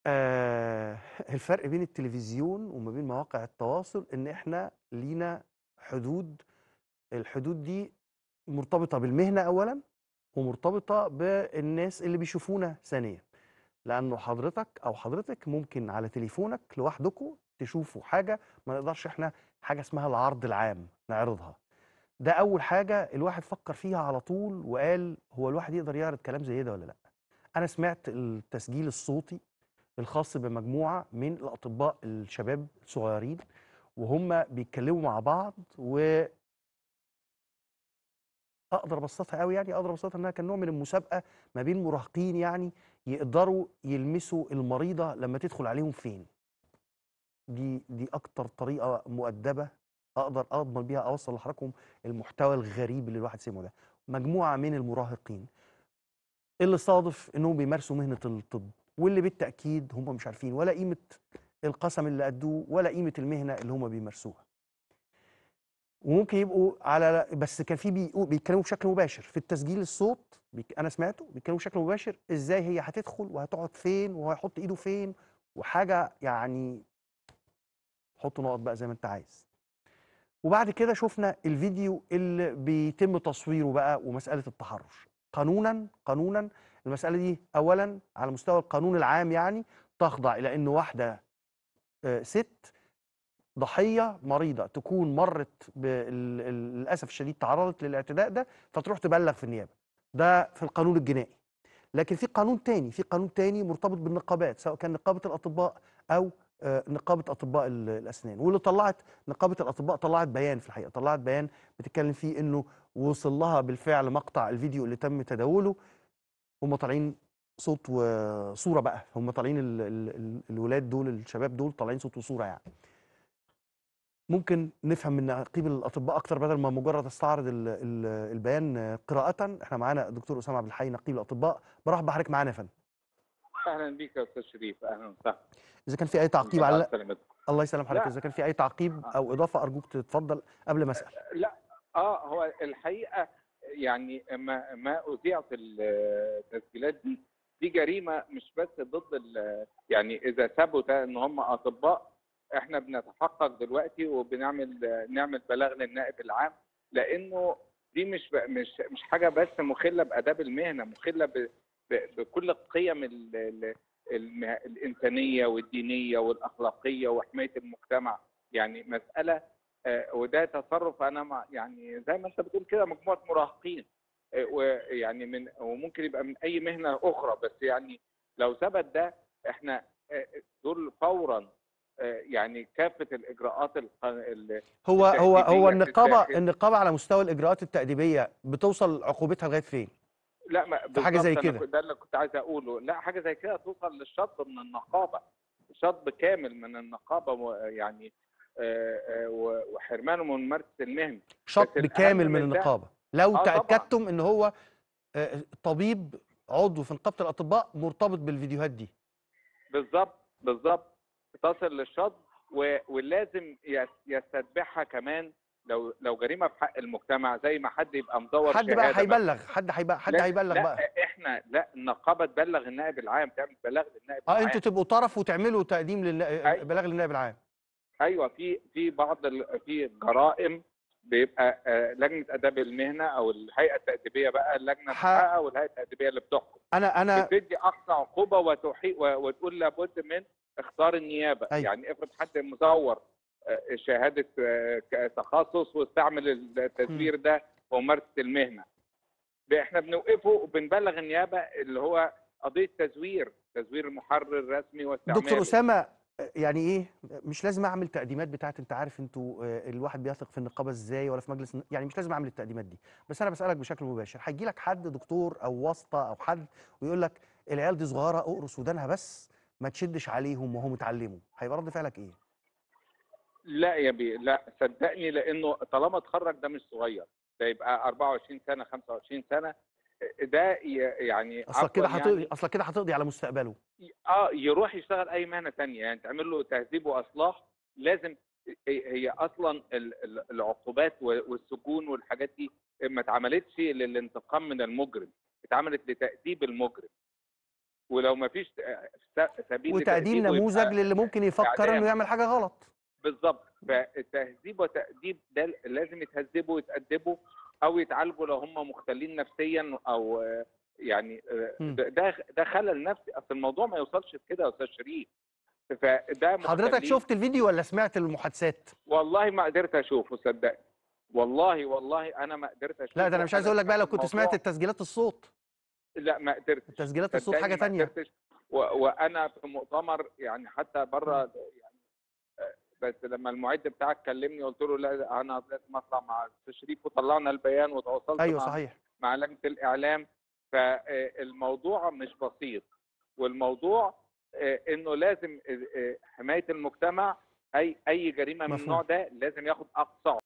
آآ الفرق بين التلفزيون وما بين مواقع التواصل إن إحنا لينا حدود، الحدود دي مرتبطة بالمهنة أولًا، ومرتبطة بالناس اللي بيشوفونا ثانيًا، لأنه حضرتك أو حضرتك ممكن على تليفونك لوحدكم تشوفوا حاجة ما نقدرش إحنا حاجة اسمها العرض العام نعرضها، ده أول حاجة الواحد فكّر فيها على طول وقال هو الواحد يقدر يعرض كلام زي ده والّا لأ؟ أنا سمعت التسجيل الصوتي الخاص بمجموعة من الأطباء الشباب الصغيرين، وهُم بيتكلموا مع بعض و أقدر أبسّطها أوي يعني، أقدر أبسّطها إنها كان نوع من المسابقة ما بين مراهقين يعني يقدروا يلمسوا المريضة لمّا تدخل عليهم فين. دي دي أكتر طريقة مؤدبة أقدر أضمن بيها أوصّل لحضراتكم المحتوى الغريب اللي الواحد سمعه ده. مجموعة من المراهقين اللي صادف إنهم بيمارسوا مهنة الطب، واللي بالتأكيد هم مش عارفين ولا قيمة القسم اللي أدّوه ولا قيمة المهنة اللي هم بيمارسوها. وممكن يبقوا على بس كان في بيقو بيتكلموا بشكل مباشر، في التسجيل الصوت بيك أنا سمعته بيتكلموا بشكل مباشر إزاي هي هتدخل وهتقعد فين وهو هيحط إيده فين، وحاجة يعني حُط نُقط بقى زي ما أنت عايز. وبعد كده شُفنا الفيديو اللي بيتم تصويره بقى ومسألة التحرُّش. قانونًا، قانونًا المسألة دي أولًا على مستوى القانون العام يعني تخضع إلى إن واحدة آآ سِت ضحية مريضة تكون مرّت بال ال للأسف الشديد تعرّضت للاعتداء ده، فتروح تبلّغ في النيابة. ده في القانون الجنائي. لكن في قانون تاني، في قانون تاني مرتبط بالنقابات، سواء كان نقابة الأطباء أو آآ نقابة أطباء ال الأسنان، واللي طلّعت نقابة الأطباء طلّعت بيان في الحقيقة، طلّعت بيان بتتكلم فيه إنه وصل لها بالفعل مقطع الفيديو اللي تم تداوله، هُم طالعين صوت وصورة بقى، هُم طالعين ال ال ال الولاد دول الشباب دول طالعين صوت وصورة يعني. ممكن نفهم من نقيب الأطباء أكتر بدل ما مجرد أستعرض ال ال البيان قراءةً، إحنا معانا الدكتور أسامة عبد الحي نقيب الأطباء، بارحب بحضرتك معانا يا فندم. أهلًا بيك يا أستاذ شريف، أهلًا وسهلًا. إذا كان في أي تعقيب الله على يسلمك. الله يسلم حضرتك، لأ إذا كان في أي تعقيب آه. أو إضافة أرجوك تتفضل قبل ما أسأل. لأ، آه، هو الحقيقة يعني ما ما أُذيع في التسجيلات دي، دي جريمة مش بس ضد ال يعني إذا ثبت إن هم أطباء، إحنا بنتحقق دلوقتي وبنعمل نعمل بلاغ للنائب العام، لإنه دي مش ب مش مش حاجة بس مُخِلّة بآداب المهنة، مُخِلّة ب ب بكل القيم ال ال المه الإنسانية والدينية والأخلاقية وحماية المجتمع، يعني مسألة آآ وده تصرُّف أنا ما يعني زي ما أنت بتقول كده مجموعة مراهقين، آآ ويعني من وممكن يبقى من أي مهنة أخرى، بس يعني لو ثبت ده إحنا آآ دول فورًا آآ يعني كافة الإجراءات الق ال هو هو هو التأديبية في النقابة الداخل النقابة على مستوى الإجراءات التأديبية بتوصل عقوبتها لغاية فين؟ لأ ما في حاجة بالضبط زي أنا كده. ك ده اللي كنت عايز أقوله، لأ حاجة زي كده توصل للشطب من النقابة، شطب كامل من النقابة ويعني آآ آآ و وحرمانه من ممارسة المهنة، بس شطب الأهم كامل من من ده النقابة، لو آه طبعًا. تأكدتم إن هو آآ طبيب عضو في نقابة الأطباء مرتبط بالفيديوهات دي. بالضبط، بالضبط، تصل للشطب و ولازم يس يستتبعها كمان لو لو جريمة في حق المجتمع زي ما حد يبقى مدوّر حد بقى شهادة مثلًا هيبلّغ، حد هيب حد لا هيبلّغ لأ بقى. إحنا لأ النقابة تبلّغ النائب العام، تعمل بلاغ للنائب آه، العام. أنتم تبقوا طرف وتعملوا تقديم للن أيوه. بلاغ للنائب العام. أيوه في في بعض ال في جرائم بيبقى آآ لجنة آداب المهنة أو الهيئة التأديبية بقى اللجنة ح بتحقق والهيئة التأديبية اللي بتحكم، أنا أنا بتدّي أقصى عقوبة وتحي و وتقول لابد من إخطار النيابة، أيوه. يعني افرض حد مزوّر آآ شهادة ك تخصُّص واستعمل إمم. التزوير ده في ممارسة المهنة، ب إحنا بنوقفه وبنبلّغ النيابة اللي هو قضية تزوير، تزوير محرر رسمي دكتور واستعماله. أسامة أ يعني إيه مش لازم أعمل تقديمات بتاعة أنت عارف أنتم آآ الواحد بيثق في النقابة إزاي ولا في مجلس الن يعني مش لازم أعمل التقديمات دي، بس أنا باسألك بشكل مباشر، هييجي لك حد دكتور أو واسطة أو حد ويقول لك العيال دي صغيرة اقرص ودانها بس ما تشدّش عليهم وهم اتعلموا، هيبقى رد فعلك إيه؟ لأ يا بيه، لأ صدّقني لإنه طالما اتخرّج ده مش صغير، ده يبقى 24 سنة، 25 سنة، آآ ده ي يعني أصلك كده عفوًا هتقضي يعني أصلك كده هتقضي على مستقبله. ي آه، يروح يشتغل أي مهنة تانية، يعني تعمل له تهذيب وإصلاح، لازم هي هي أصلًا ال ال العقوبات و والسجون والحاجات دي ما اتعملتش للانتقام من المجرم، اتعملت لتأديب المجرم. ولو ما فيش سبيل وتقديم لتأديبه نموذج يبقى للي ممكن يفكر إعدام. انه يعمل حاجه غلط بالظبط فالتهذيب وتأديب ده لازم يتهذبوا ويتأدبوا او يتعالجوا لو هم مختلين نفسيا او آه، يعني آه، مم. ده- ده ده خلل نفسي اصل الموضوع ما يوصلش لكده يا استاذ شريف فده حضرتك مختلين. شفت الفيديو ولا سمعت المحادثات والله ما قدرت اشوفه صدقني والله والله انا ما قدرت اشوفه لا ده انا مش عايز اقول لك بقى لو كنت الموضوع- سمعت التسجيلات الصوت لا ما قدرتش تسجيلات الصوت صدقني حاجه ما تانية قدرتش. و... وانا في مؤتمر يعني حتى بره يعني آه، بس لما المعد بتاعك كلمني قلت له لا انا لازم اطلع مع التشريف وطلعنا البيان وتواصلت ايوه مع صحيح مع لجنه الاعلام فالموضوع مش بسيط والموضوع آه، انه لازم آه، آه، حمايه المجتمع اي اي جريمه من مفهوم. النوع ده لازم ياخد اقصى